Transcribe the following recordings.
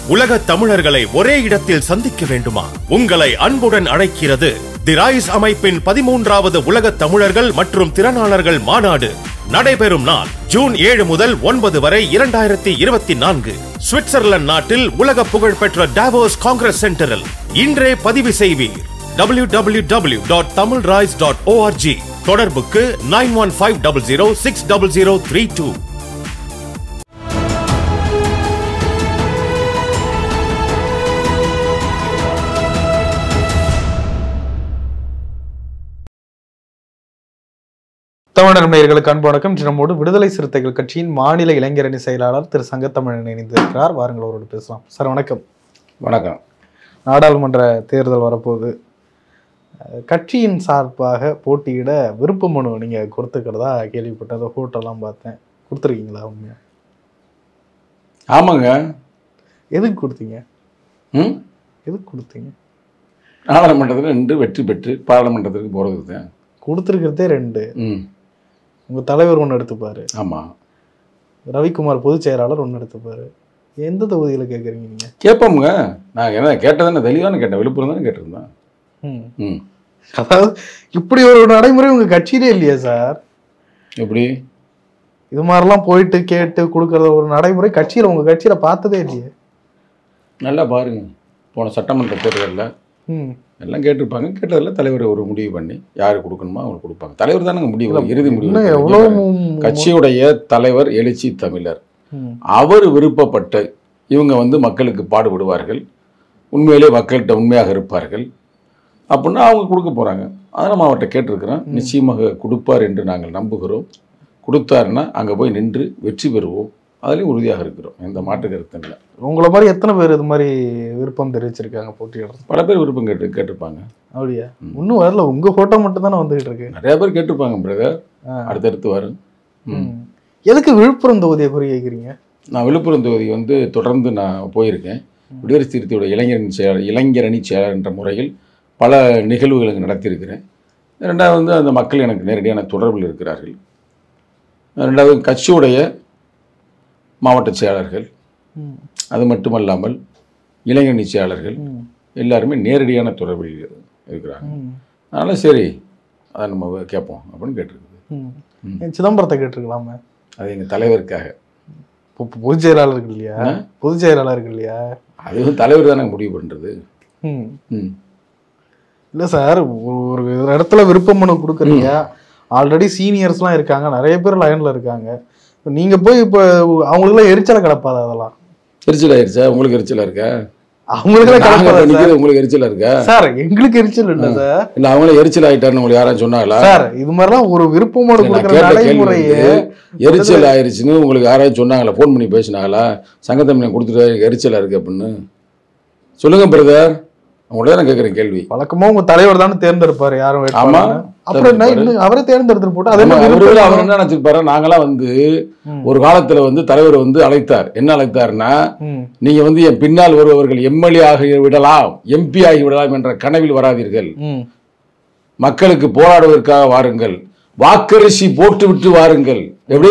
உலக தமிழர்களை ஒரே இடத்தில் சந்திக்க வேண்டுமா உங்களை அன்புடன் அழைக்கிறது தி ரைஸ் அமைப்பின் பதிமூன்றாவது உலக தமிழர்கள் மற்றும் திறனாளர்கள் மாநாடு நடைபெறும் நாள் ஜூன் ஏழு முதல் ஒன்பது வரை இரண்டாயிரத்தி இருபத்தி நான்கு சுவிட்சர்லாந்து நாட்டில் உலக புகழ்பெற்ற டாவோஸ் காங்கிரஸ் சென்டரில் இன்றே பதிவு செய்வீர் www.tamilrise.org தொடர்புக்கு nine one five double zero six double zero three two தமிழர் நேயர்களுக்கு அன்பு வணக்கம் இன்று நம்மோடு விடுதலை சிறுத்தைகள் கட்சியின் மாநில இளைஞரணி செயலாளர் திரு சங்கத்தமிழன் இணைந்திருக்கிறார் வாருங்கள் அவரோடு பேசலாம் சார் வணக்கம் வணக்கம் நாடாளுமன்ற தேர்தல் வரப்போகுது அஹ், கட்சியின் சார்பாக போட்டியிட விருப்ப மனு நீங்க கொடுத்துக்கிறதா கேள்விப்பட்டேன் அதை ஃபோட்டோலாம் பார்த்தேன் கொடுத்துருக்கீங்களா உண்மையா ஆமாங்க எதுக்கு கொடுத்தீங்க ம் எதுக்கு கொடுத்தீங்க நாடாளுமன்றத்தில் நின்று வெற்றி பெற்று பாராளுமன்றத்திற்கு போகிறதுக்கு தான் கொடுத்துருக்கிறதே ரெண்டு ம் உங்க தலைவர் ஒன்று எடுத்துப்பாரு ஆமாம் ரவிக்குமார் பொதுச் செயலாளர் ஒன்று எடுத்துப்பாரு எந்த தொகுதியில கேட்குறீங்க நீங்க கேட்போமுங்க நான் என்ன கேட்டதானே தெளிவான கேட்டேன் விழுப்புரம் தானே கேட்டிருந்தேன் ம் ம் அதாவது இப்படி ஒரு நடைமுறை உங்க கட்சியிலே இல்லையா சார் எப்படி இது மாதிரிலாம் போயிட்டு கேட்டு கொடுக்கறத ஒரு நடைமுறை கட்சியில உங்க கட்சியில பார்த்ததே இல்லையே நல்லா பாருங்க போன சட்டமன்ற தேர்தலில் ம் எல்லாம் கேட்டிருப்பாங்க கேட்டதில் தலைவர் ஒரு முடிவு பண்ணி யார் கொடுக்கணுமோ அவங்க கொடுப்பாங்க தலைவர் தானே முடிவு இல்ல, இறுதி இன்னும் முடிவு எவ்வளவு எடுக்கிறாங்க. மு- கட்சியுடைய தலைவர் எழுச்சி தமிழர் ம், அவர் விருப்பப்பட்ட இவங்க வந்து மக்களுக்கு பாடுபடுவார்கள் உண்மையிலே மக்கள்கிட்ட உண்மையாக இருப்பார்கள் அப்படின்னா அவங்க கொடுக்க போகிறாங்க அதை நம்ம அவர்கிட்ட கேட்டிருக்கிறோம் நிச்சயமாக கொடுப்பார் என்று நாங்கள் நம்புகிறோம் கொடுத்தாருன்னா அங்கே போய் நின்று வெற்றி பெறுவோம் அதுலேயும் உறுதியாக இருக்கிறோம் எந்த மாற்று கருத்தும் இல்லை உங்களை மாதிரி எத்தனை பேர் இது மாதிரி விருப்பம் தெரிவிச்சிருக்காங்க போட்டியிடுறது பல பேர் விருப்பம் கேட்டு கேட்டிருப்பாங்க அப்படியா இன்னும் வரல உங்க போட்டோ மட்டும் தானே வந்துகிட்டு இருக்கு நிறைய பேர் கேட்டிருப்பாங்க பிரதர் ஆ. அடுத்தடுத்து வரும் ம். ம். எதுக்கு விழுப்புரம் தொகுதியை குறி கேட்குறீங்க நான் விழுப்புரம் தொகுதி வந்து தொடர்ந்து நான் போயிருக்கேன் விடுதலை சிறுத்தையோட இளைஞரணி செயலர் இளைஞரணி செயலர் என்ற முறையில் பல நிகழ்வுகளுக்கு நடத்தியிருக்கிறேன் ரெண்டாவது வந்து அந்த மக்கள் எனக்கு நேரடியான தொடர்பில் இருக்கிறார்கள் ரெண்டாவது கட்சியுடைய மாவட்ட செயலாளர்கள் ம், அது மட்டுமல்லாமல் இளைஞரணி செயலாளர்கள் ம், எல்லாருமே நேரடியான தொடர்பில் இருக்கிறாங்க ம், அதனால் சரி அதை நம்ம கேட்போம் அப்படின்னு கேட்டிருக்குது ம். ம். ஏன் சிதம்பரத்தை கேட்டிருக்கலாமே அது எங்கள் தலைவருக்காக பொ- பொதுச் செயலாளர் இருக்கு இல்லையா ஆ? பொதுச் செயலாளர் இருக்கு இல்லையா அது வந்து தலைவர் தானே முடிவு பண்ணுறது ம் ம் இல்ல சார் ஒரு இடத்துல விருப்ப மனு கொடுக்குறீங்க ஆல்ரெடி சீனியர்ஸ்லாம் இருக்காங்க நிறைய பேர் லைன்ல இருக்காங்க இப்ப நீங்க போய் இப்போ அவங்களுக்குலாம் எரிச்சலை கிடப்பாது அதெல்லாம் எரிச்சல் ஆயிருச்சா உங்களுக்கு எரிச்சலா இருக்கா அவங்களுக்குலாம் நாங்க கிடப்பாது சார். நிக்கிறது உங்களுக்கு எரிச்சலா இருக்கா சார் எங்களுக்கு எரிச்சல் இல்ல சார் இல்ல அவங்களே எரிச்சல் ஆயிட்டாருன்னு உங்களுக்கு யாரும் சொன்னாங்களா சார் இது மாதிரிலாம் ஒரு விருப்ப மனு இல்ல, நான் கொடுக்குற கேட்ட கேள்வி நடைமுறையே வந்து, எரிச்சல் ஆயிருச்சுன்னு உங்களுக்கு யாராவது சொன்னாங்களா ஃபோன் பண்ணி பேசினாங்களா சங்கத்தமிழன் கொடுத்துட்டு எனக்கு எரிச்சலா இருக்கு அப்படின்னு சொல்லுங்க பிரதர் உங்கள்ட்ட தான் நான் கேட்குறேன் கேள்வி வழக்கமா உங்க தலைவர் தானே தேர்ந்தெடுப்பாரு யாரும் ஆமா, வேட்பாளர்னு. அப்புறம் என்ன தேர்ந்தெடுப்பாரு. இன்னும் அவரே தேர்ந்தெடுத்து போட்டு அதே ஆமா, மாதிரி அவரு விருப்ப அவர் மனு- என்ன நினைச்சிருப்பாரு நாங்களாம் வந்து ம். ஒரு காலத்துல வந்து தலைவர் வந்து அழைத்தார் என்ன அழைத்தாருன்னா ம், நீங்க வந்து என் பின்னால் வருபவர்கள் எம்எல்ஏ ஆகி விடலாம் எம்பி ஆகி விடலாம் என்ற கனவில் வராதீர்கள் ம், மக்களுக்கு போராடுவதற்காக வாருங்கள் வாக்கரிசி போட்டுவிட்டு வாருங்கள் எப்படி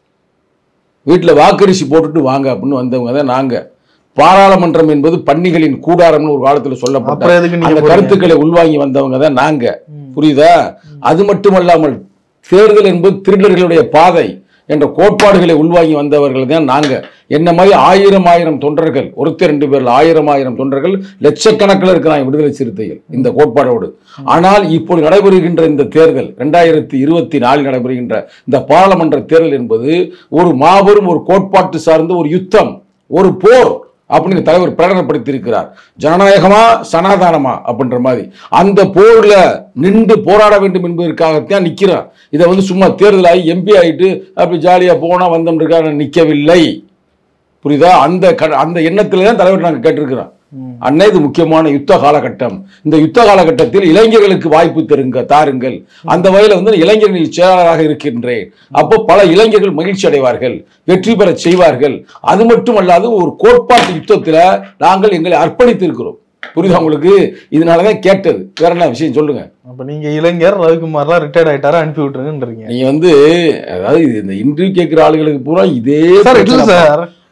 வீட்டில் வாக்கரிசி போட்டுட்டு வாங்க அப்படின்னு வந்தவங்க தான் நாங்க பாராளுமன்றம் என்பது பன்னிகளின் கூடாரம்னு ஒரு காலத்துல அப்புறம் சொல்லப்பட்ட எதுக்கு நீங்க அந்த போறீங்க? கருத்துக்களை உள்வாங்கி வந்தவங்க தான் நாங்க ம். புரியுதா அது மட்டுமல்லாமல் தேர்தல் என்பது திருடர்களுடைய பாதை என்ற கோட்பாடுகளை உள்வாங்கி வந்தவர்கள் தான் நாங்க என்ன மாதிரி ஆயிரம் ஆயிரம் தொண்டர்கள் ஒருத்தர் ரெண்டு பேர்ல ஆயிரம் ஆயிரம் தொண்டர்கள் லட்சக்கணக்கில் இருக்கிறாங்க விடுதலை சிறுத்தைகள் இந்த கோட்பாடோடு ஆனால் இப்போது நடைபெறுகின்ற இந்த தேர்தல் ரெண்டாயிரத்தி இருபத்தி நாலில் நடைபெறுகின்ற இந்த பாராளுமன்ற தேர்தல் என்பது ஒரு மாபெரும் ஒரு கோட்பாட்டு சார்ந்த ஒரு யுத்தம் ஒரு போர் அப்படின்னு தலைவர் பிரகடனப்படுத்தியிருக்கிறார் ஜனநாயகமா சனாதானமா அப்படின்ற மாதிரி அந்த போர்ல நின்று போராட வேண்டும் என்பதற்காகத்தான் நிக்கிறான் இதை வந்து சும்மா தேர்தல் ஆகி எம்பி ஆயிட்டு அப்படி ஜாலியா போனா வந்தோம்ன்றதுக்காக நிக்கவில்லை புரியுதா அந்த க- அந்த எண்ணத்துல தான் தலைவர் நாங்கள் கேட்டிருக்கிறோம் ம். அன்னை இது முக்கியமான யுத்த காலகட்டம் இந்த யுத்த காலகட்டத்தில் இளைஞர்களுக்கு வாய்ப்பு தருங்க தாருங்கள் அந்த வகையில் வந்து இளைஞர்களில் செயலாளராக இருக்கின்றேன் அப்போ பல இளைஞர்கள் மகிழ்ச்சி அடைவார்கள் வெற்றி பெற செய்வார்கள் அது மட்டுமல்லாது ஒரு கோட்பாட்டு யுத்தத்தில் நாங்கள் எங்களை அர்ப்பணித்திருக்கிறோம் புரியுதா உங்களுக்கு இதனாலதான் கேட்டது வேற என்ன விஷயம் சொல்லுங்க அப்ப நீங்க இளைஞர் ரவிக்குமார்லாம் ரிட்டையர்ட் ஆயிட்டாரு அனுப்பி விட்டுருங்கன்றீங்க நீங்க வந்து அதாவது இது இந்த இன்டர்வியூ கேட்கிற ஆளுகளுக்கு பூரா இதே சார் இல்ல பிரச்சனை. சார்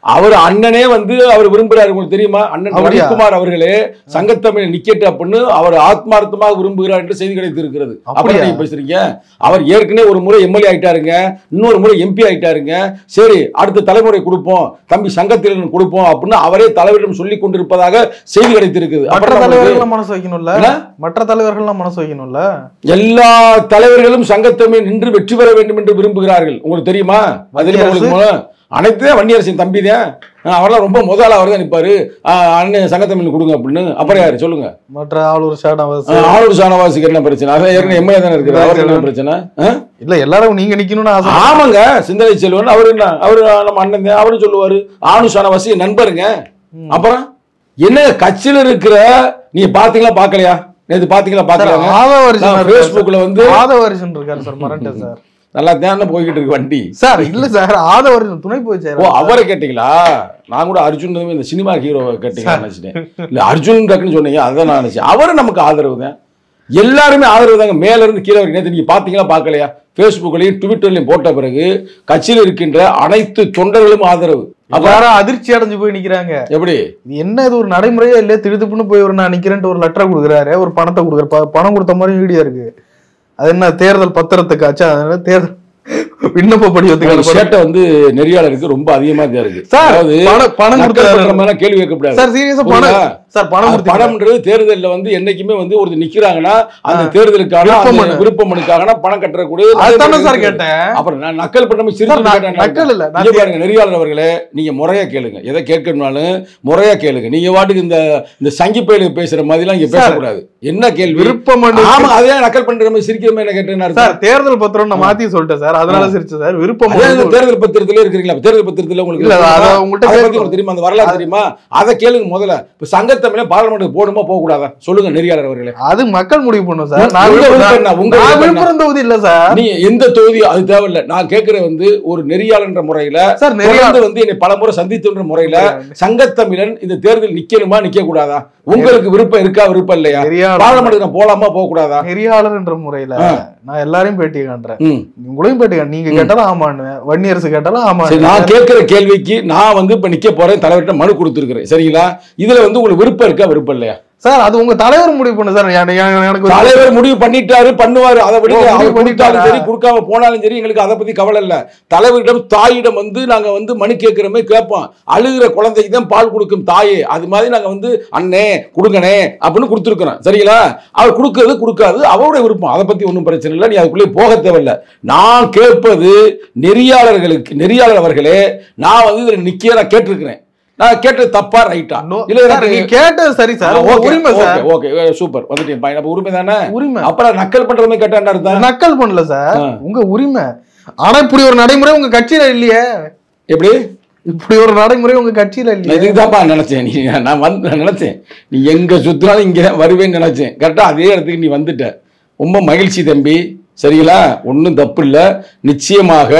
அவர் அண்ணனே வந்து அவர் விரும்புகிறார் உங்களுக்கு தெரியுமா அண்ணன் அப்படியா? ரவிக்குமார் அவர்களே சங்கத்தமிழ் நிக்கட்டு அப்படின்னு அவர் ஆத்மார்த்தமாக விரும்புகிறார் என்று செய்தி கிடைத்திருக்கிறது அப்புறம் அப்படியா? நீங்க பேசுறீங்க அவர் ஏற்கனவே ஒரு முறை எம்எல்ஏ ஆயிட்டாருங்க இன்னொரு முறை எம்பி ஆயிட்டாருங்க சரி அடுத்த தலைமுறை கொடுப்போம் தம்பி சங்கத்தில் கொடுப்போம் அப்படின்னு அவரே தலைவரிடம் சொல்லி கொண்டிருப்பதாக செய்தி கிடைத்திருக்குது மற்ற அப்புறம் நம்மளுக்கு தலைவர்கள்லாம் மனசு வைக்கணும்ல என்ன? மற்ற தலைவர்கள்லாம் மனசு வைக்கணும்ல எல்லா தலைவர்களும் சங்கத்தமிழ் நின்று வெற்றி பெற வேண்டும் என்று விரும்புகிறார்கள் உங்களுக்கு தெரியுமா அது தெரியுமா உங்களுக்கு முதல்ல? அனைத்து வன்னியரசின் தம்பி தான் அவரெல்லாம் ரொம்ப முதல்ல அவர் தான் நிற்பாரு அண்ணன் சங்கத்தமிழ் கொடுங்க அப்படின்னு அப்புறம் யாரு சொல்லுங்க மற்ற ஆளூர் ஷாடாவாஸ் ஆ, ஆளூர் சானவாசிக்கு என்ன பிரச்சனை அதான் ஏற்கனவே எம்எல்ஏ தானே இருக்கிறார் அவருக்கு என்ன பிரச்சனை ஆ? இல்ல எல்லாரும் நீங்க நிக்கணும்னு ஆசை ஆமாங்க சிந்தனை செல்வன் அவரு என்ன அவரு நம்ம அண்ணன் தான் அவரும் சொல்லுவாரு ஆணு சானவாசி என் நண்பருங்க அப்புறம் என்ன கட்சியில இருக்கிற நீங்க பாத்தீங்களா பாக்கலையா நேத்து பாத்தீங்களா பாக்கலையா ஆதவரிசன் ஃபேஸ்புக்ல வந்து ஆதவரிசன் இருக்காரு சார் மறந்துட்டேன் சார் நல்லா தேன போய்கிட்டு இருக்கு வண்டி சார் இல்ல சார் ஆதவரிசன் துணை போய் ஓ அவரை கேட்டீங்களா நான் கூட அர்ஜுன் இந்த சினிமா ஹீரோ கேட்டீங்கன்னு நினைச்சிட்டேன் இல்ல அர்ஜுன் டக்குன்னு சொன்னீங்க அதான் நான் நினைச்சேன் அவரு நமக்கு ஆதரவு தான் எல்லாருமே ஆதரவு தாங்க மேல இருந்து கீழே வரைக்கும் நேத்து நீங்க பாத்தீங்களா பார்க்கலையா ஃபேஸ்புக்லயும் ட்விட்டர்லயும் போட்ட பிறகு கட்சியில் இருக்கின்ற அனைத்து தொண்டர்களும் ஆதரவு அப்ப எல்லாரும் அதிர்ச்சி அடைஞ்சு போய் நிக்கிறாங்க எப்படி இது என்ன இது ஒரு நடைமுறையே இல்லையா திடுதுப்புன்னு போய் ஒரு நான் நிக்கிறேன்ட்டு ஒரு லெட்டர் கொடுக்குறாரு ஒரு பணத்தை கொடுக்குறாரு ப- பணம் கொடுத்த மாதிரி வீடியோ இருக்கு அது என்ன தேர்தல் பத்திரத்துக்காச்சா அதனால தேர்தல் விண்ணப்ப உங்க படிவத்துக்கு சேட்டை வந்து நெறியாளருக்கு ரொம்ப அதிகமா தான் இருக்கு சார், அதாவது பணம் பணம் நக்கல் கொடுத்தாரு பண்ற மாதிரிலாம் கேள்வி கேட்கக்கூடாது சார் சீரியஸா புரியுதா? பணம் சார் பணம் அது கொடுத்து பணம்ன்றது தேர்தல்ல வந்து என்னைக்குமே வந்து ஒரு நிக்கிறாங்கன்னா அந்த ஆ. தேர்தலுக்கான விருப்ப அந்த மனு. விருப்ப மனுக்காக பணம் கட்டக்கூடிய அதுதானே சார் கேட்டேன் அப்புறம் நான் நக்கல் பண்ணாம சார், சிரிச்சு நான் கேட்டேன் நக்கல் இல்ல நான் இங்க பாருங்க நெறியாளர் அவர்களே நீங்க முறையா கேளுங்க எதை கேட்கணும்னாலும் முறையா கேளுங்க நீங்க வாட்டுக்கு இந்த இந்த சங்கி பயிலுக்கு பேசுற மாதிரிலாம் இங்க சார், பேசக்கூடாது என்ன கேள்வி விருப்ப மனு ஆமா அதே நக்கல் பண்ற மாதிரி சிரிக்கிற மாதிரி என்ன கேட்டேன்னு சார் தேர்தல் பத்திரம் நான் மாத்தி சொல்லிட்டேன் சார் அதனால சிரிச்சேன் சார் விருப்பம் அதே இந்த தேர்தல் பத்திரத்துல இருக்கிறீங்களா தேர்தல் பத்திரத்துல உங்களுக்கு இல்ல தெரியுமா? அத உங்கள்கிட்ட அதை பத்தி கேட்கணும். உங்களுக்கு தெரியுமா அந்த வரலாறு தெரியுமா அதை கேளுங்க முதல்ல இப்ப சங்கத்தமிழ பார்லமெண்ட் போடுமா போக கூடாதா சொல்லுங்க நெறியாளர் அவர்களே அது மக்கள் முடிவு பண்ணும் சார் உங்க நான் விருப்பம் விழுப்புரம் என்ன? உங்க நான் விருப்பம் என்ன? விழுப்புரம் தொகுதி இல்ல சார் நீ எந்த தொகுதி அது தேவையில்ல நான் கேட்கிற வந்து ஒரு நெறியாளன்ற முறையில சார் நிறைய தொடர்ந்து வந்து என்னை பலமுறை சந்தித்துன்ற முறையில சங்கத்தமிழன் இந்த தேர்தல் நிக்கணுமா நிக்க கூடாதா உங்களுக்கு விருப்பம் இருக்கா விருப்பம் இல்லையா நெறியாளர் பார்லமெண்ட் நான் போலாமா போக கூடாதா நெறியாளர் என்ற முறையில ஆ. நான் எல்லாரையும் பேட்டி காண்றேன் ம். உங்களையும் பேட்டி காண் நீங்க கேட்டாலும் ஆமான்னு வன்னியரசு கேட்டாலும் சரி நான் ஆமான்னு கேட்கிற கேள்விக்கு நான் வந்து இப்ப நிக்க போறேன் தலைவர்கிட்ட மனு கொடுத்துருக்கிறேன் சரிங்களா இதுல வந்து உங்களுக்கு விருப்பம் இருக்கா விருப்பம் இல்லையா சார் அது உங்க தலைவர் முடிவு பண்ணு சார் என- என- எனக்கு ஒரு- தலைவர் முடிவு பண்ணிட்டாரு பண்ணுவாரு அதை விட ஓ, முடிவு அவர் கொடுத்தாலும் பண்ணிட்டாரா? சரி கொடுக்காம போனாலும் சரி எங்களுக்கு அதை பத்தி கவலை இல்ல தலைவரிடம் தாயிடம் வந்து நாங்க வந்து மனு கேட்கிற மாதிரி கேட்போம் அழுகிற குழந்தைக்கு தான் பால் கொடுக்கும் தாயே அது மாதிரி நாங்க வந்து அண்ணே கொடுங்கண்ணே அப்படின்னு கொடுத்துருக்கிறோம் சரிங்களா அவர் கொடுக்கறது கொடுக்காது அவருடைய விருப்பம் அதை பத்தி ஒன்றும் பிரச்சனை இல்லை நீ அதுக்குள்ளே போக தேவையில்ல நான் கேட்பது நெறியாளர்களுக்கு நெறியாளர் அவர்களே நான் வந்து இதுல நிக்க நான் கேட்டிருக்கிறேன் நான் கேட்டது தப்பா ரைட்டா No, இல்ல சார், எனக்கு நீங்க கேட்டது சரி சார் உங்க உரிமை சார் ஓகே சூப்பர் வந்துட்டேன் பையன் அப்ப உரிமை தானே உரிமை அப்புறம் நக்கல் பண்ற மாதிரி கேட்டா என்ன அர்த்தம் நக்கல் பண்ணல சார் ஆ. உங்க உரிமை ஆனா இப்படி ஒரு நடைமுறை உங்க கட்சியில இல்லையே எப்படி இப்படி ஒரு நடைமுறை உங்க கட்சியில நான் இல்லையே இதுதான்ப்பா நினைச்சேன் நீ நான் வந்து நான் நினைச்சேன் நீ எங்க சுத்தினாலும் இங்க வருவேன்னு நினைச்சேன் கரெக்டா அதே இடத்துக்கு நீ வந்துட்ட ரொம்ப மகிழ்ச்சி தம்பி சரிங்களா ஒன்றும் தப்பு இல்லை நிச்சயமாக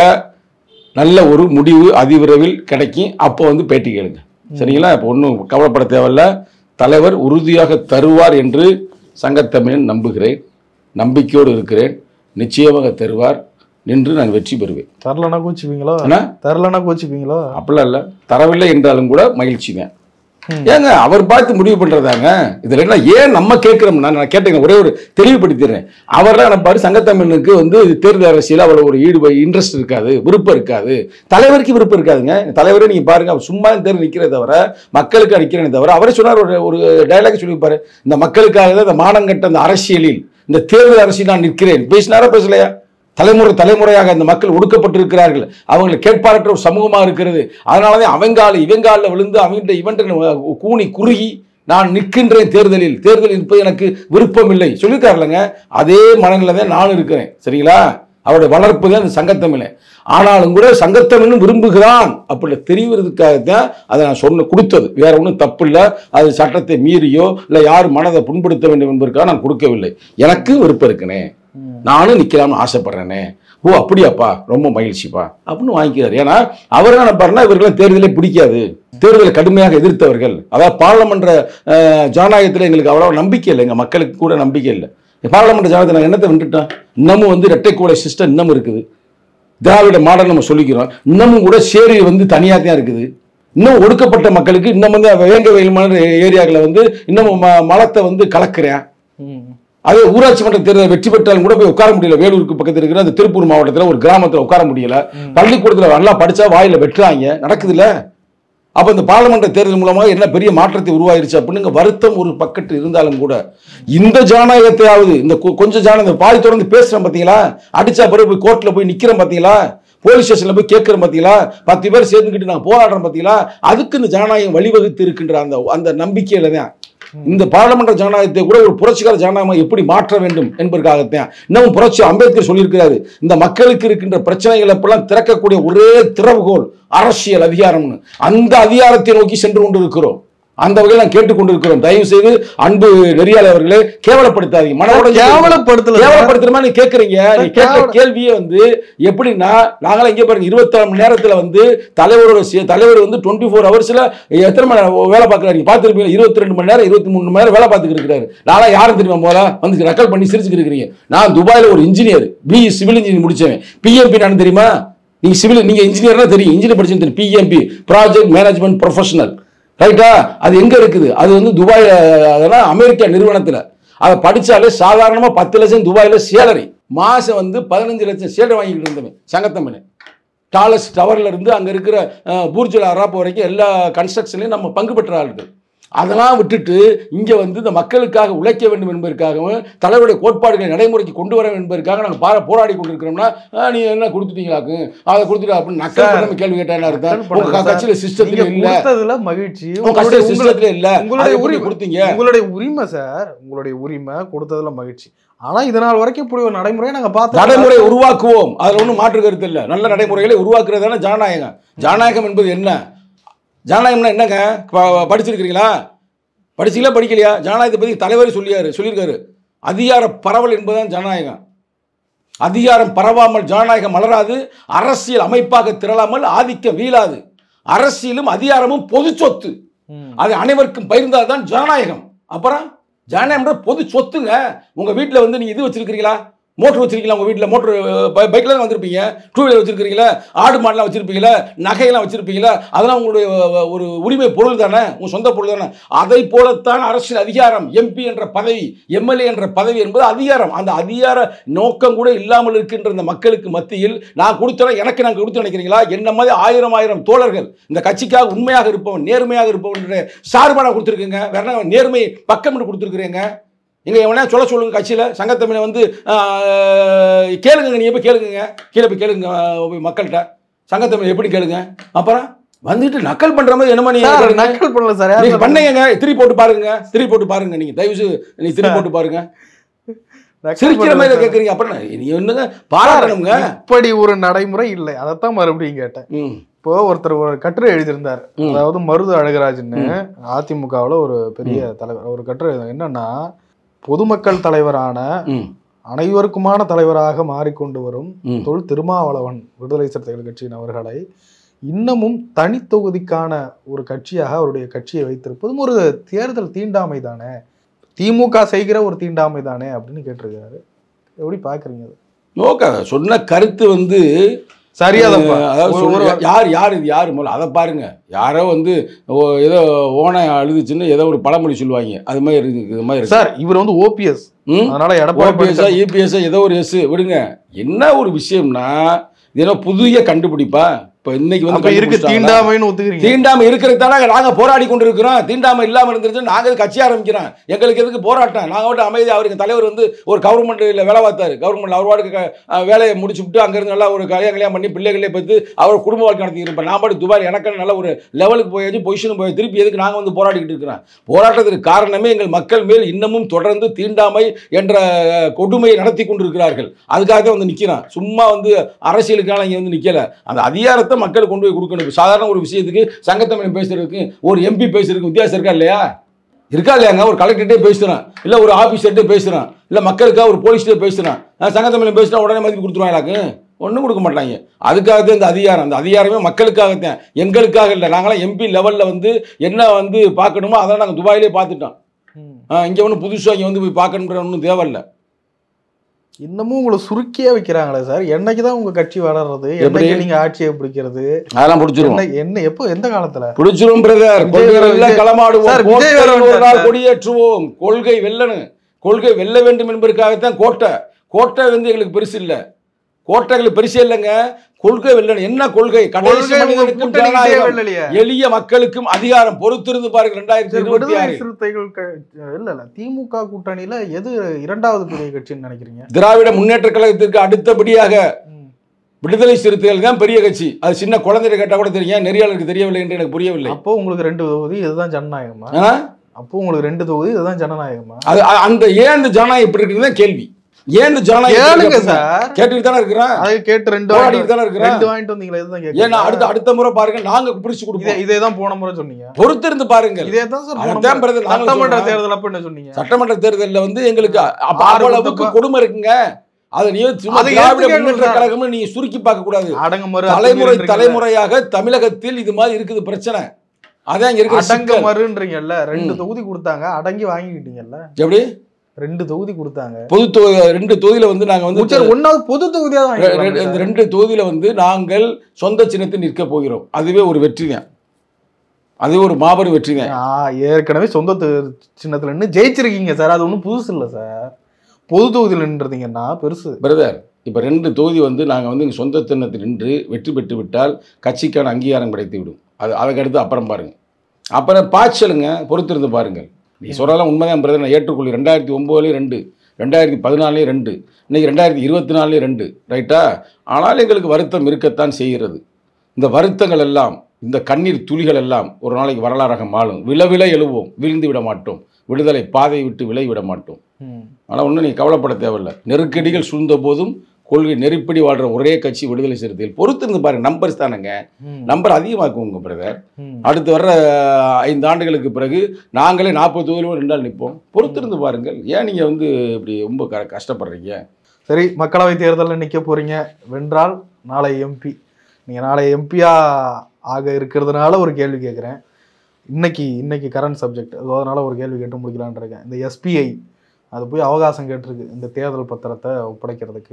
நல்ல ஒரு முடிவு அதிவிரைவில் கிடைக்கும் அப்போ வந்து பேட்டி கேளுங்க சரிங்களா இப்போ ஒன்றும் கவலைப்பட தேவையில்ல தலைவர் உறுதியாக தருவார் என்று சங்கத்தமிழன் நம்புகிறேன் நம்பிக்கையோடு இருக்கிறேன் நிச்சயமாக தருவார் நின்று நான் வெற்றி பெறுவேன் தரலனா கோச்சுப்பீங்களோ ஆனா தரலனா கோச்சுப்பீங்களோ அப்படிலாம் இல்லை தரவில்லை என்றாலும் கூட மகிழ்ச்சி தான் ம். ஏங்க அவர் பார்த்து முடிவு பண்றதாங்க இதுல என்ன ஏன் நம்ம கேட்கிறோம்னா நான் கேட்டேங்க ஒரே ஒரு தெளிவுபடுத்திடுறேன் அவர்லாம் நினைப்பாரு சங்கத்தமிழனுக்கு வந்து தேர்தல் அரசியல் அவ்வளவு ஒரு ஈடுபை இன்ட்ரெஸ்ட் இருக்காது விருப்பம் இருக்காது தலைவருக்கு விருப்பம் இருக்காதுங்க தலைவரே நீங்க பாருங்க அவர் சும்மா தேர்தல் நிக்கிறத தவிர மக்களுக்கு நிக்கிறேனே தவிர அவரே சொன்னார் ஒரு ஒரு டைலாக் சொல்லியிருப்பாரு இந்த மக்களுக்காக தான் இந்த மானங்கட்ட அந்த அரசியலில் இந்த தேர்தல் அரசியல் நான் நிற்கிறேன் பேசினாரா பேசலையா தலைமுறை தலைமுறையாக அந்த மக்கள் ஒடுக்கப்பட்டிருக்கிறார்கள் அவங்களை கேட்பாரற்ற ஒரு சமூகமாக இருக்கிறது அதனாலதான் அவங்கால இவங்காலில் விழுந்து அவங்கள்ட்ட இவன்ட்ட கூனி குறுகி நான் நிற்கின்றேன் தேர்தலில் தேர்தலில் இருப்பது எனக்கு விருப்பம் இல்லை சொல்லியிருக்காருலங்க அதே மனநிலை தான் நான் இருக்கிறேன் சரிங்களா அவருடைய வளர்ப்பு தான் அந்த சங்கத்தமிழன் ஆனாலும் கூட சங்கத்தமிழும் விரும்புகிறான் அப்படி தெரிவதற்காகத்தான் அதை நான் சொன்ன கொடுத்தது வேற ஒன்றும் தப்பு இல்லை அது சட்டத்தை மீறியோ இல்லை யார் மனதை புண்படுத்த வேண்டும் என்பதற்காக நான் கொடுக்கவில்லை எனக்கு விருப்பம் இருக்குனே நானும் நிக்கலாம்னு ஆசைப்படுறேனே ஓ அப்படியாப்பா ரொம்ப மகிழ்ச்சிப்பா அப்படின்னு வாங்கிக்கிறார் ஏன்னா அவர் என்ன நினைப்பாருன்னா இவர்களும் தேர்தலே பிடிக்காது தேர்தலை கடுமையாக எதிர்த்தவர்கள் அதாவது பாராளுமன்ற அஹ், ஜனநாயகத்துல எங்களுக்கு அவ்வளவு நம்பிக்கை இல்லை எங்க மக்களுக்கு கூட நம்பிக்கை இல்லை பாராளுமன்ற ஜனநாயகத்தில் நாங்கள் என்னத்தை விட்டுட்டோம் இன்னமும் வந்து இரட்டை கூடை சிஸ்டம் இன்னமும் இருக்குது திராவிட மாடல் நம்ம சொல்லிக்கிறோம் இன்னமும் கூட சேரி வந்து தனியாக தான் இருக்குது இன்னும் ஒடுக்கப்பட்ட மக்களுக்கு இன்னும் வந்து வேங்க வெயில்மான ஏரியாக்களை வந்து இன்னும் ம- மலத்தை வந்து கலக்குறேன் ம். அது ஊராட்சி மன்ற தேர்தல் வெற்றி பெற்றாலும் கூட போய் உட்கார முடியல வேலூருக்கு பக்கத்துல இருக்கிற அந்த திருப்பூர் மாவட்டத்துல ஒரு கிராமத்துல உட்கார முடியல பள்ளிக்கூடத்துல நல்லா படிச்சா வாயில வெட்டுறாங்க நடக்குதுல்ல அப்ப இந்த பாராளுமன்ற தேர்தல் மூலமாக என்ன பெரிய மாற்றத்தை உருவாயிருச்சு அப்படிங்க வருத்தம் ஒரு பக்கத்து இருந்தாலும் கூட இந்த ஜனநாயகத்தையாவது இந்த கொ- கொஞ்சம் ஜான இந்த பாதி தொடர்ந்து பேசுறேன் பாத்தீங்களா அடிச்சா பிறகு போய் கோர்ட்ல போய் நிக்கிறேன் பாத்தீங்களா போலீஸ் ஸ்டேஷன்ல போய் கேட்கிறேன் பாத்தீங்களா பத்து பேர் சேர்ந்துக்கிட்டு நான் போராடுறேன் பாத்தீங்களா அதுக்கு இந்த ஜனநாயகம் வழிவகுத்து இருக்கின்ற அந்த அந்த நம்பிக்கையில தான் இந்த பாராளுமன்ற ஜனநாயகத்தை கூட ஒரு புரட்சிகர ஜனநாயகம் எப்படி மாற்ற வேண்டும் என்பதற்காகத்தான் இன்னமும் புரட்சி அம்பேத்கர் சொல்லியிருக்கிறாரு இந்த மக்களுக்கு இருக்கின்ற பிரச்சனைகளை எல்லாம் திறக்கக்கூடிய ஒரே திறவுகோல் அரசியல் அதிகாரம்னு அந்த அதிகாரத்தை நோக்கி சென்று கொண்டிருக்கிறோம் அந்த வகையில் நான் கேட்டுக்கொண்டிருக்கிறோம் தயவு செய்து அன்பு நெறியாளர் அவர்களே கேவலப்படுத்தாதீங்க மன உடைஞ்சு கேவலப்படுத்தல சார். கேவலப்படுத்துற மாதிரி நீ கேக்குறீங்க நீ சார், கேட்கிற கேவல- கேள்வியே வந்து எப்படின்னா நாங்களாம் இங்கே பாருங்க இருபத்தாறு மணி நேரத்துல வந்து தலைவரோட சே- தலைவர் வந்து டுவெண்ட்டி ஃபோர் ஹவர்ஸ்ல எத்தனை மணி நேரம் வேலை பார்க்கறாரு நீங்க பார்த்துருப்பீங்க இருபத்தி ரெண்டு மணி நேரம் இருபத்தி மூணு மணி நேரம் வேலை பார்த்துக்கிட்டு இருக்காரு நான்லாம் யாரும் தெரியுமா போல வந்து நக்கல் பண்ணி சிரிச்சுக்கிட்டு இருக்கிறீங்க நான் துபாயில ஒரு இன்ஜினியர் பி சிவில் இன்ஜினியர் முடிச்சவன் பிஎம்பி நான் தெரியுமா நீங்க சிவில் நீங்க இன்ஜினியர்னா தெரியும் இன்ஜினியர் படிச்சு தெரியும் பிஎம்பி ப்ராஜெக்ட் மேனேஜ்மெண்ட் ப்ரொஃபஷனல் ரைட்டா அது எங்க இருக்குது அது வந்து துபாய் அதெல்லாம் அமெரிக்கா நிறுவனத்துல அதை படிச்சாலே சாதாரணமா பத்து லட்சம் துபாயில சேலரி மாசம் வந்து பதினஞ்சு லட்சம் சேலரி வாங்கிக்கிட்டு இருந்தவன் சங்கத்தம்மன் டாலஸ் டவர்ல இருந்து அங்க இருக்கிற அஹ், பூர்ஜுல் அராப் வரைக்கும் எல்லா கன்ஸ்ட்ரக்ஷன்லையும் நம்ம பங்கு பெற்ற ஆளுகள் அதெல்லாம் விட்டுட்டு இங்க வந்து இந்த மக்களுக்காக உழைக்க வேண்டும் என்பதற்காகவும் தலைவருடைய கோட்பாடுகளை நடைமுறைக்கு கொண்டு வர வேண்டும் என்பதற்காக நாங்கள் பா போராடி கொண்டிருக்கிறோம்னா அஹ், நீ என்ன கொடுத்துட்டீங்களாக்கு அதை கொடுத்துட்டு அப்படின்னு நக்கல் சார், பண்ணாம கேள்வி கேட்டா என்ன அர்த்தம் நக்கல் பண்ணல உங்க சார். கட்சியில சிஸ்டத்துல நீங்க இல்ல கொடுத்ததுல மகிழ்ச்சி உங்க உங்களுடைய கட்சியில உங்களுடைய- சிஸ்டத்துல இல்ல உங்களுடைய அதை எப்படி உரிமை கொடுத்தீங்க உங்களுடைய உரிமை சார் உங்களுடைய உரிமை கொடுத்ததுல மகிழ்ச்சி ஆனா இது நாள் வரைக்கும் இப்படி ஒரு நடைமுறையை நாங்க பார்த்தோம் நடைமுறை உருவாக்குவோம் அதுல ஒன்றும் மாற்று கருத்து இல்லை நல்ல நடைமுறைகளை உருவாக்குறது தானே ஜனநாயகம் ஜனநாயகம் என்பது என்ன ஜனநாயகம்னா என்னங்க ப- படிச்சிருக்கிறீங்களா படிச்சீங்களா படிக்கலையா ஜனநாயகத்தை பத்தி தலைவர் சொல்லியாரு சொல்லியிருக்காரு அதிகார பரவல் என்பதுதான் ஜனநாயகம் அதிகாரம் பரவாமல் ஜனநாயகம் மலராது அரசியல் அமைப்பாக திரளாமல் ஆதிக்கம் வீழாது அரசியலும் அதிகாரமும் பொது சொத்து ம். அது அனைவருக்கும் பகிர்ந்தால்தான் ஜனநாயகம் அப்புறம் ஜனநாயகம்ன்ற பொது சொத்துங்க உங்க வீட்டில் வந்து நீங்க இது வச்சிருக்கீங்களா மோட்டர் வச்சிருக்கீங்களா உங்க வீட்டில் மோட்டர் பைக்ல தான் வந்திருப்பீங்க டூ வீலர் வச்சிருக்கீங்களா ஆடு மாடெல்லாம் வச்சிருப்பீங்களா நகையெல்லாம் வச்சிருப்பீங்களா அதெல்லாம் உங்களுடைய அஹ், ஒரு உரிமை பொருள் தானே உங்க சொந்த பொருள் தானே அதை போலத்தான் அரசியல் அதிகாரம் எம்பி என்ற பதவி எம்எல்ஏ என்ற பதவி என்பது அதிகாரம் அந்த அதிகார நோக்கம் கூட இல்லாமல் இருக்கின்ற இந்த மக்களுக்கு மத்தியில் நான் கொடுத்தேன் எனக்கு நான் கொடுத்து நினைக்கிறீங்களா என்ன மாதிரி ஆயிரம் ஆயிரம் தோழர்கள் இந்த கட்சிக்காக உண்மையாக இருப்பவன் நேர்மையாக இருப்பவன் என்ற சார்பாக கொடுத்துருக்குங்க வேற என்ன நேர்மை பக்கம் என்று கொடுத்துருக்குறேங்க எங்க எவனா சொல்ல சொல்லுங்க கட்சியில சங்கத்தமிழை வந்து ஆஹ், கேளுங்க நீங்க போய் கேளுங்க கீழே போய் கேளுங்க ஆஹ், போய் மக்கள்கிட்ட சங்கத்தமிழ் எப்படி கேளுங்க அப்புறம் வந்துட்டு நக்கல் பண்ற மாதிரி என்னமா நீங்க சார் கேளுங்க. நக்கல் பண்ணல சார் யார் நீங்க சார் பண்ணீங்க திரி போட்டு பாருங்க திரி போட்டு பாருங்க நீங்க தயவு செய்து நீ திரி போட்டு பாருங்க நக்கல் சிரிக்கிற பண்ணல மாதிரி சார். கேக்குறீங்க அப்புறம் நீ என்னங்க பாராட்டணுங்க இப்படி ஒரு நடைமுறை இல்லை அதைத்தான் மறுபடியும் கேட்டேன் ம், இப்போ ஒருத்தர் ஒரு கட்டுரை எழுதியிருந்தார் ம். அதாவது மருது அழகராஜன்னு அதிமுகவுல ஒரு பெரிய தலைவர் ஒரு கட்டுரை எழுதினார். என்னன்னா பொதுமக்கள் தலைவரான ம், அனைவருக்குமான தலைவராக மாறிக்கொண்டு வரும் ம். தொல் திருமாவளவன் விடுதலை சிறுத்தைகள் கட்சியின் அவர்களை இன்னமும் தனித்தொகுதிக்கான ஒரு கட்சியாக அவருடைய கட்சியை வைத்திருப்பதும் ஒரு தேர்தல் தீண்டாமை தானே திமுக செய்கிற ஒரு தீண்டாமை தானே அப்படின்னு கேட்டிருக்காரு எப்படி பாக்குறீங்க அது? நோக்காத சொன்ன கருத்து வந்து சரியா தப்பா? அஹ், அதாவது ஒரு- சொல்லு- ஒரு- யார் யார் இது யார் முதல்ல அதை பாருங்க யாரோ வந்து ஓ, ஏதோ ஓனை அழுதுச்சுன்னு ஏதோ ஒரு பழமொழி சொல்லுவாங்க அது மாதிரி இருக்கு இது மாதிரி இருக்கு சார் இவர் வந்து ஓபிஎஸ் ம்? அதனால எடப்பாடி ஓபிஎஸ்ஆ பழனிசாமி- இபிஎஸ்ஆ ஏதோ ஒரு எஸ் விடுங்க என்ன ஒரு விஷயம்னா இது என்ன புதிய கண்டுபிடிப்பா இப்ப இன்னைக்கு வந்து அப்ப இருக்கு கண்டுபிடிச்சிட்டாங்களா? தீண்டாமைன்னு ஒத்துக்கிறீங்க தீண்டாமை இருக்கிறது தானே நாங்க போராடி கொண்டிருக்கிறோம் தீண்டாமை இல்லாம இருந்துருச்சு நாங்க எதுக்கு கட்சி ஆரம்பிக்கிறோம் எங்களுக்கு எதுக்கு போராட்டம் நாங்க மட்டும் அமைதி அவருக்கு தலைவர் வந்து ஒரு கவர்மெண்ட்ல வேலை பார்த்தாரு கவர்மெண்ட் அவர் பாட்டுக்கு க- அஹ் வேலையை முடிச்சு விட்டு அங்க இருந்து நல்லா ஒரு கல்யாணம் கல்யாணம் பண்ணி பிள்ளைகளே பார்த்து அவர் குடும்ப வாழ்க்கை நடத்திட்டு இருப்பேன் நான் பாட்டு துபாய் எனக்கு நல்ல ஒரு லெவலுக்கு போயாச்சு பொசிஷன் போய் திருப்பி எதுக்கு நாங்க வந்து போராடிக்கிட்டு இருக்கிறோம் போராட்டத்திற்கு காரணமே எங்கள் மக்கள் மேல் இன்னமும் தொடர்ந்து தீண்டாமை என்ற அஹ், கொடுமையை நடத்தி கொண்டிருக்கிறார்கள் அதுக்காக தான் வந்து நிற்கிறான் சும்மா வந்து அரசியலுக்கான இங்கே வந்து நிற்கல அந்த அதிகாரத்தை மக்களுக்கு கொண்டு போய் கொடுக்கணும் இப்ப சாதாரண ஒரு விஷயத்துக்கு சங்கத்தமிழன் பேசுறதுக்கு ஒரு எம்பி பேசுறதுக்கு வித்தியாசம் இருக்கா இல்லையா இருக்கா இல்லையாங்க ஒரு கலெக்டர்கிட்டே பேசுகிறான் இல்லை ஒரு ஆஃபீஸர்கிட்டே பேசுகிறான் இல்லை மக்களுக்காக ஒரு போலீஸ்கிட்டே பேசுகிறான் சங்கத்தமிழன் பேசினா உடனே மதிப்பு கொடுத்துருவாங்களாக்கு ஒன்றும் கொடுக்க மாட்டாங்க அதுக்காக தான் இந்த அதிகாரம் அந்த அதிகாரமே மக்களுக்காகத்தான் எங்களுக்காக இல்லை நாங்களாம் எம்பி லெவலில் வந்து என்ன வந்து பார்க்கணுமோ அதெல்லாம் நாங்கள் துபாயிலே பார்த்துட்டோம் ம். இங்கே ஒன்றும் புதுசாக இங்கே வந்து போய் பார்க்கணுன்ற ஒன்றும் தேவையில்லை இன்னமும் உங்களை சுருக்கியே வைக்கிறாங்களே சார் என்னைக்கு தான் உங்க கட்சி வளர்றது எப்படி? என்னைக்கு நீங்க ஆட்சியை பிடிக்கிறது அதெல்லாம் பிடிச்சிருவோம் என்ன என்ன எப்போ எந்த காலத்துல பிடிச்சிரும் பிரதர் விஜய் கொள்கை வேற வெல்ல விஜய்- களமாடுவோம் சார், விஜய் வேற கோட்டையில் ஒரு வந்துட்டார் நாள் சார். கொடியேற்றுவோம் கொள்கை வெல்லணும் கொள்கை வெல்ல வேண்டும் என்பதற்காகத்தான் கோட்டை கோட்டை வந்து எங்களுக்கு பெருசு இல்ல கோட்டை எங்களுக்கு பெருசே இல்லைங்க கொள்கை வெல்லணும் என்ன கொள்கை கடைசி கொள்கை உங்க மனிதனுக்கும் கூட்டணிக்கே ஜனநாயகம் வெல்லலையே. எளிய மக்களுக்கும் அதிகாரம் பொறுத்திருந்து பாருங்க ரெண்டாயிரத்தி சரி, இருபத்தி விடுதலை ஆறு சிறுத்தைகள் க- இல்ல இல்ல திமுக கூட்டணியில எது இரண்டாவது பெரிய கட்சின்னு நினைக்கிறீங்க திராவிட முன்னேற்ற கழகத்திற்கு அடுத்தபடியாக ம். விடுதலை சிறுத்தைகள் தான் பெரிய கட்சி அது சின்ன குழந்தைய கேட்டா கூட தெரியும் ஏன் நெறியாளருக்கு தெரியவில்லை என்று எனக்கு புரியவில்லை அப்போ உங்களுக்கு ரெண்டு தொகுதி இதுதான் ஜனநாயகமா ஆ? அப்போ உங்களுக்கு ரெண்டு தொகுதி இதுதான் ஜனநாயகமா அது அ- அந்த ஏன் இந்த ஜனநாயகம் இப்படி இருக்குன்னு தான் கேள்வி ஏன் இந்த ஜனநாயகம் இப்படி கேளுங்க இருக்கு அப்படின்னா, சார் கேட்டுட்டு தானே இருக்கிறேன் அதை கேட்டு ரெண்டு போராடிட்டு வாங்கிட்டு தானே இருக்கிறேன் ரெண்டு வாங்கிட்டு வந்தீங்களா இதுதான் ஏன்னா கேட்க அடுத்த அடுத்த முறை பாருங்க நாங்க பிடிச்சு இதே கொடுப்போம் இதே தான் போன முறை சொன்னீங்க பொறுத்திருந்து பாருங்கள் இதே தான் சார் போன அதான் முறை. brother நாங்களும் சட்டமன்ற சொல்றோம். தேர்தல் அப்ப என்ன சொன்னீங்க சட்டமன்ற தேர்தல்ல வந்து எங்களுக்கு அ- அப்ப ஆறு அவ்வளவுக்கு கொடுத்தப்ப- கொடுமை இருக்குங்க அதை நீ சும்மா அதை திராவிட ஏத்துக்கணும் முன்னேற்ற சார். கழகம்னு நீங்க சுருக்கி பார்க்க கூடாது அடங்க மறு தலைமுறை அத்துமீறன்றீங்கல்ல. தலைமுறையாக தமிழகத்தில் இது மாதிரி இருக்குது பிரச்சனை அதான் இங்க இருக்கிற அடங்க சிக்கல். மறுன்றீங்கல்ல ரெண்டு ம். தொகுதி கொடுத்தாங்க அடங்கி வாங்கிக்கிட்டீங்கல்ல எப்படி ரெண்டு தொகுதி கொடுத்தாங்க பொது தொ- ரெண்டு தொகுதியில வந்து நாங்க வந்து சரி, ஒண்ணாவது பொது தொகுதியா தான் ரெ- ரெ- வாங்கிக்கிறாங்க இந்த சார். ரெண்டு தொகுதியில வந்து நாங்கள் சொந்த சின்னத்தில் நிற்க போகிறோம் அதுவே ஒரு வெற்றி தான் அதுவே ஒரு மாபெரும் வெற்றி தான் ஆ, ஏற்கனவே சொந்த து- சின்னத்துல நின்னு ஜெயிச்சிருக்கீங்க சார் அது ஒண்ணும் புதுசு இல்ல சார் பொது தொகுதியில் நின்றீங்கன்னா பெருசு பிரதர் இப்போ ரெண்டு தொகுதி வந்து நாங்கள் வந்து இங்கே சொந்த சின்னத்தில் நின்று வெற்றி பெற்று விட்டால் கட்சிக்கான அங்கீகாரம் கிடைத்து விடும் அது அதுக்கடுத்து அப்புறம் பாருங்க அப்புறம் பாய்ச்சலுங்க பொறுத்திருந்து பாருங்கள் நீ சொல்கிறதெல்லாம் உண்மைதான் பிரதர் நான் ஏற்றுக்கொள்ளி ரெண்டாயிரத்தி ஒம்போதுலேயும் ரெண்டு ரெண்டாயிரத்தி பதினாலையும் ரெண்டு இன்னைக்கு ரெண்டாயிரத்தி இருபத்தி நாலுலேயும் ரெண்டு ரைட்டா ஆனால் எங்களுக்கு வருத்தம் இருக்கத்தான் செய்கிறது இந்த வருத்தங்கள் எல்லாம் இந்த கண்ணீர் துளிகள் எல்லாம் ஒரு நாளைக்கு வரலாறாக மாறும் வில வில எழுவோம் வீழ்ந்து விட மாட்டோம் விடுதலை பாதை விட்டு விலை விட மாட்டோம் ம். ஆனால் ஒன்றும் நீ கவலைப்பட தேவையில்ல நெருக்கடிகள் சூழ்ந்த போதும் கொள்கை நெருப்படி வாழ்ற ஒரே கட்சி விடுதலை சிறுத்தைகள் பொறுத்திருந்து பாருங்க நம்பர்ஸ் தானேங்க ம். நம்பர் அதிகமாக்குவோங்க பிரதர் ம். அடுத்து வர்ற ஐந்து ஆண்டுகளுக்கு பிறகு நாங்களே நாற்பது தொகுதியிலும் ரெண்டு நாள் நிற்போம் பொறுத்திருந்து பாருங்கள் ஏன் நீங்கள் வந்து இப்படி ரொம்ப க கஷ்டப்படுறீங்க சரி மக்களவை தேர்தலில் நிக்க போறீங்க வென்றால் நாளை எம்பி நீங்க நாளை எம்பியா ஆக இருக்கிறதுனால ஒரு கேள்வி கேட்குறேன் இன்னைக்கு இன்னைக்கு கரண்ட் சப்ஜெக்ட் அதனால ஒரு கேள்வி கேட்டு முடிக்கலான்னு இருக்கேன் இந்த எஸ்பிஐ அது போய் அவகாசம் கேட்டிருக்கு இந்த தேர்தல் பத்திரத்தை ஒப்படைக்கிறதுக்கு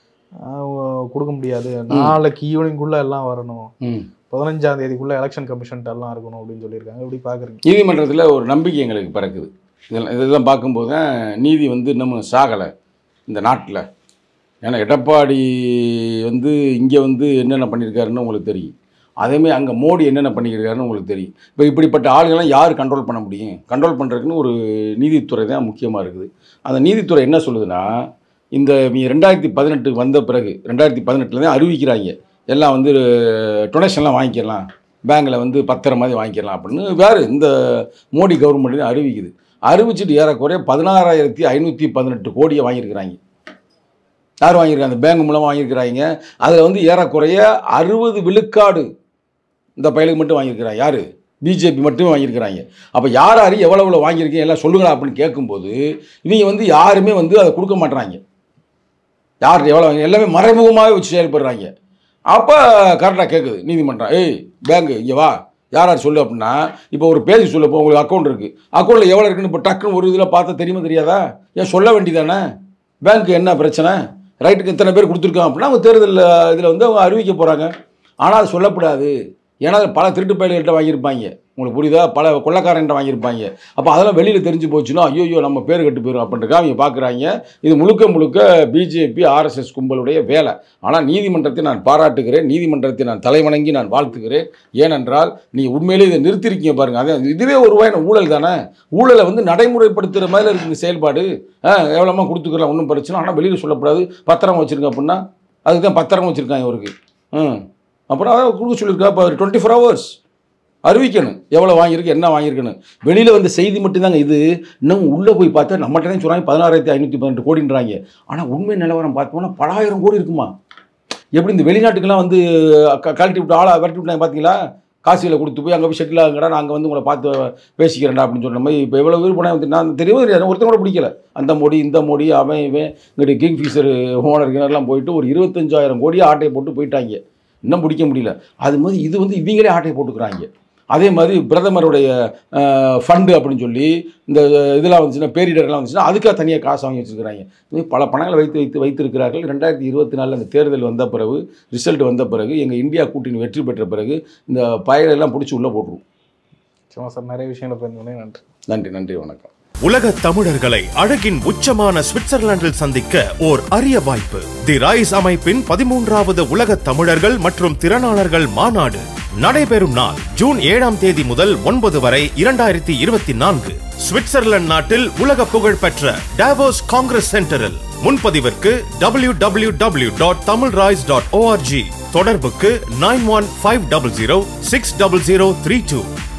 ஆஹ் கொடுக்க முடியாது நாளைக்கு ஈவினிங்குள்ள எல்லாம் வரணும் ம் பதினஞ்சாம் தேதிக்குள்ள எலெக்ஷன் கமிஷன்ட்ட எல்லாம் இருக்கணும் அப்படின்னு சொல்லியிருக்காங்க எப்படி பாக்குறீங்க நீதிமன்றத்தில் ஒரு நம்பிக்கை எங்களுக்கு பிறக்குது இதெல்லாம் இதெல்லாம் பார்க்கும்போது தான் நீதி வந்து இன்னமும் சாகலை இந்த நாட்டில் ஏன்னா எடப்பாடி வந்து இங்கே வந்து என்னென்ன பண்ணியிருக்காருன்னு உங்களுக்கு தெரியும் அதேமாதிரி அங்கே மோடி என்னென்ன பண்ணியிருக்காருன்னு உங்களுக்கு தெரியும் இப்போ இப்படிப்பட்ட ஆளுங்கெல்லாம் யார் கண்ட்ரோல் பண்ண முடியும் கண்ட்ரோல் பண்ணுறதுக்குன்னு ஒரு நீதித்துறை தான் முக்கியமாக இருக்குது அந்த நீதித்துறை என்ன சொல்லுதுன்னா இந்த ரெண்டாயிரத்தி பதினெட்டுக்கு வந்த பிறகு ரெண்டாயிரத்தி பதினெட்டில் தான் அறிவிக்கிறாங்க எல்லாம் வந்து டொனேஷன்லாம் வாங்கிக்கலாம் பேங்கில் வந்து பத்திரம் மாதிரி வாங்கிக்கலாம் அப்படின்னு வேறு இந்த மோடி கவர்மெண்ட் தான் அறிவிக்குது அறிவிச்சிட்டு ஏறக்குறைய பதினாறாயிரத்தி ஐநூற்றி பதினெட்டு கோடியை வாங்கியிருக்கிறாங்க யார் வாங்கியிருக்காங்க அந்த பேங்க் மூலமாக வாங்கியிருக்கிறாங்க அதில் வந்து ஏறக்குறைய அறுபது விழுக்காடு இந்த பயலுக்கு மட்டும் வாங்கியிருக்கிறாங்க யார் பிஜேபி மட்டும் வாங்கியிருக்கிறாங்க அப்போ யார் யார் எவ்வளோ எவ்வளோ வாங்கியிருக்கீங்க எல்லாம் சொல்லுங்களா அப்படின்னு கேட்கும்போது இவங்க வந்து யாருமே வந்து அதை கொடுக்க மாட்றாங்க யார் எவ்வளோ வாங்கி எல்லாமே மறைமுகமாகவே வச்சு செயல்படுறாங்க அப்போ கரெக்டாக கேட்குது நீதிமன்றம் ஏய் பேங்கு இங்கே வா யார் யார் சொல்லு அப்படின்னா இப்போ ஒரு பேஜ் சொல்ல இப்போ உங்களுக்கு அக்கௌண்ட் இருக்குது அக்கௌண்ட்டில் எவ்வளோ இருக்குன்னு இப்போ டக்குன்னு ஒரு இதில் பார்த்தா தெரியுமா தெரியாதா ஏன் சொல்ல வேண்டியதானே பேங்க்கு என்ன பிரச்சனை ரைட்டுக்கு இத்தனை பேர் கொடுத்துருக்காங்க அப்படின்னா அவங்க தேர்தல் இதில் வந்து அவங்க அறிவிக்க போகிறாங்க ஆனால் அது சொல்லக்கூடாது ஏன்னா அதுல பல திருட்டு பயல்கள்ட்ட வாங்கியிருப்பாங்க உங்களுக்கு புரியுதா பல கொள்ளக்காரன்ட்ட வாங்கியிருப்பாங்க அப்போ அதெல்லாம் வெளியில் தெரிஞ்சு போச்சுன்னா ஐயோ நம்ம பேர் கட்டு போயிடும் அப்படின்றக்கா அவங்க பார்க்குறாங்க இது முழுக்க முழுக்க பிஜேபி ஆர்எஸ்எஸ் கும்பலுடைய வேலை ஆனால் நீதிமன்றத்தை நான் பாராட்டுகிறேன் நீதிமன்றத்தை நான் தலைவணங்கி நான் வாழ்த்துகிறேன் ஏனென்றால் நீ உண்மையிலே இதை நிறுத்திருக்கீங்க பாருங்க அதே இதுவே ஒரு வகையான ஊழல் தானே ஊழலை வந்து நடைமுறைப்படுத்துகிற மாதிரி இருக்குது இந்த செயல்பாடு ஆ எவ்வளோமா கொடுத்துக்கலாம் ஒன்றும் பிரச்சனை ஆனால் வெளியில் சொல்லக்கூடாது பத்திரம் வச்சுருங்க அப்படின்னா அதுக்கு தான் பத்திரம் வச்சுருக்காங்க இவருக்கு ம் அப்புறம் அதான் கொடுக்க சொல்லியிருக்கா இப்போ டுவெண்ட்டி ஃபோர் ஹவர்ஸ் அறிவிக்கணும் எவ்வளோ வாங்கியிருக்கு என்ன வாங்கியிருக்குன்னு வெளியில் வந்த செய்தி மட்டும்தாங்க இது இன்னும் உள்ளே போய் பார்த்தா நம்மகிட்ட தான் சொல்கிறாங்க பதினாறாயிரத்தி ஐநூற்றி பதினெட்டு கோடின்றாங்க ஆனால் உண்மை நிலவரம் பார்த்தோம்னா பலாயிரம் கோடி இருக்குமா எப்படி இந்த வெளிநாட்டுக்கெல்லாம் வந்து க- கழட்டி விட்டு ஆளை விரட்டி விட்டாங்க பார்த்தீங்களா காசியில் கொடுத்து போய் அங்கே போய் செட்டில் ஆகுங்கடா நாங்கள் வந்து உங்களை பார்த்து பேசிக்கிறேன்டா அப்படின்னு சொன்ன மாதிரி இப்போ எவ்வளோ பேர் போனால் வந்து நான் தெரியவே தெரியாது ஒருத்தன் கூட பிடிக்கல அந்த மோடி இந்த மோடி அவன் இவன் இங்கிட்ட கிங் ஃபிஷர் ஓனர் கிணறுலாம் போயிட்டு ஒரு இருபத்தஞ்சாயிரம் கோடியை ஆட்டையை போட்டு போயிட்டாங்க இன்னும் பிடிக்க முடியல அது மாதிரி இது வந்து இவங்களே ஆட்டையை போட்டுக்கிறாங்க அதே மாதிரி பிரதமருடைய ஃபண்டு அப்படின்னு சொல்லி இந்த இதெல்லாம் வந்துச்சுன்னா பேரிடர்லாம் வந்துச்சுன்னா அதுக்காக தனியாக காசு வாங்கி வச்சிருக்கிறாங்க இது மாதிரி பல பணங்களை வைத்து வைத்து வைத்திருக்கிறார்கள் ரெண்டாயிரத்தி இருபத்தி நாலில் அந்த தேர்தல் வந்த பிறகு ரிசல்ட் வந்த பிறகு எங்கள் இந்தியா கூட்டணி வெற்றி பெற்ற பிறகு இந்த பயலெல்லாம் பிடிச்சி உள்ளே போட்டுருவோம் நிச்சயமா சார் நிறைய விஷயங்களை பகிர்ந்து நன்றி நன்றி நன்றி வணக்கம் உலக தமிழர்களை அழகின் உச்சமான சுவிட்சர்லாந்தில் சந்திக்க ஓர் அரிய வாய்ப்பு தி ரைஸ் அமைப்பின் பதிமூன்றாவது உலக தமிழர்கள் மற்றும் திறனாளர்கள் மாநாடு நடைபெறும் நாள் ஜூன் ஏழாம் தேதி முதல் ஒன்பது வரை இரண்டாயிரத்தி இருபத்தி நான்கு சுவிட்சர்லாந்து நாட்டில் உலக புகழ் பெற்ற டாவோஸ் காங்கிரஸ் சென்டரில் முன்பதிவிற்கு W W W dot Tamil rise dot ORG தொடர்புக்கு nine one five double zero six double zero three two